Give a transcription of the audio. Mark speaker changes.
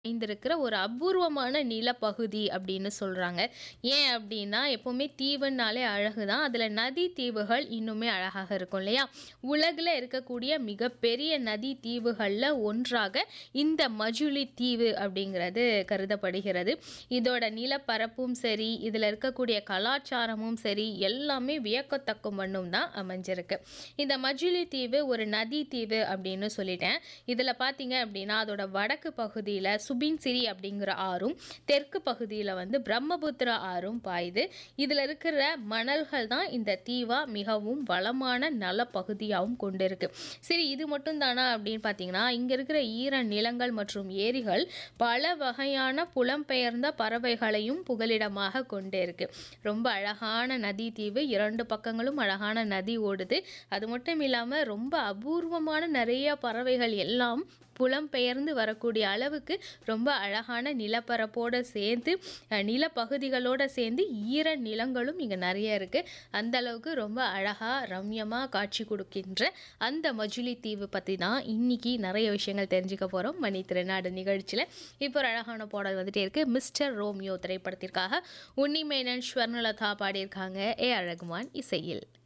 Speaker 1: அமைந்திருக்கிற ஒரு அபூர்வமான நிலப்பகுதி அப்படின்னு சொல்றாங்க. ஏன் அப்படின்னா, எப்பவுமே தீவுன்னாலே அழகு தான். அதுல நதி தீவுகள் இன்னுமே அழகாக இருக்கும் இல்லையா? உலகுல இருக்கக்கூடிய மிகப்பெரிய நதி தீவுகள்ல ஒன்றாக இந்த மஜுலி தீவு அப்படிங்கிறது கருதப்படுகிறது. இதோட நிலப்பரப்பும் சரி, இதுல இருக்கக்கூடிய கலாச்சாரமும் சரி, எல்லாமே வியக்கத்தக்க வண்ணம் தான் அமைஞ்சிருக்கு. இந்த மஜுலி தீவு ஒரு நதி தீவு அப்படின்னு சொல்லிட்டேன். இதுல பார்த்தீங்க அப்படின்னா, அதோட வடக்கு பகுதியில சுபின்சிரி அப்படிங்கிற ஆறும், தெற்கு பகுதியில வந்து பிரம்மபுத்திரா ஆறும் பாயுது. இதுல இருக்கிற மணல்கள் தான் இந்த தீவா மிகவும் வளமான நலப்பகுதியாவும் கொண்டிருக்கு. சரி இது மட்டும் தானா அப்படின்னு பார்த்தீங்கன்னா, இங்க இருக்கிற ஈர நிலங்கள் மற்றும் ஏரிகள் பல வகையான புலம்பெயர்ந்த பறவைகளையும் புகலிடமாக கொண்டிருக்கு. ரொம்ப அழகான நதி தீவு. 2 பக்கங்களும் அழகான நதி ஓடுது. அது மட்டும் இல்லாம ரொம்ப அபூர்வமான நெறைய பறவைகள் எல்லாம் புலம்பெயர்ந்து வரக்கூடிய அளவுக்கு ரொம்ப அழகான நிலப்பரப்போட சேர்ந்து, அ நிலப்பகுதிகளோட சேர்ந்து ஈர நிலங்களும் இங்க நெறைய இருக்கு. அந்த அளவுக்கு ரொம்ப அழகா, ரம்யமா காட்சி குடுக்கின்ற அந்த மஜுலி தீவு பத்தி தான் இன்னைக்கு நெறைய விஷயங்கள் தெரிஞ்சுக்க போறோம். மணி திரைநாடு நிகழ்ச்சியில. இப்போ ஒரு அழகான பாடல் வந்துட்டே இருக்கு. மிஸ்டர் ரோமியோ திரைப்படத்திற்காக உன்னிமேனன், ஸ்வர்ணலதா பாடியிருக்காங்க. ஏ ஆர் ரகுமான் இசையில்.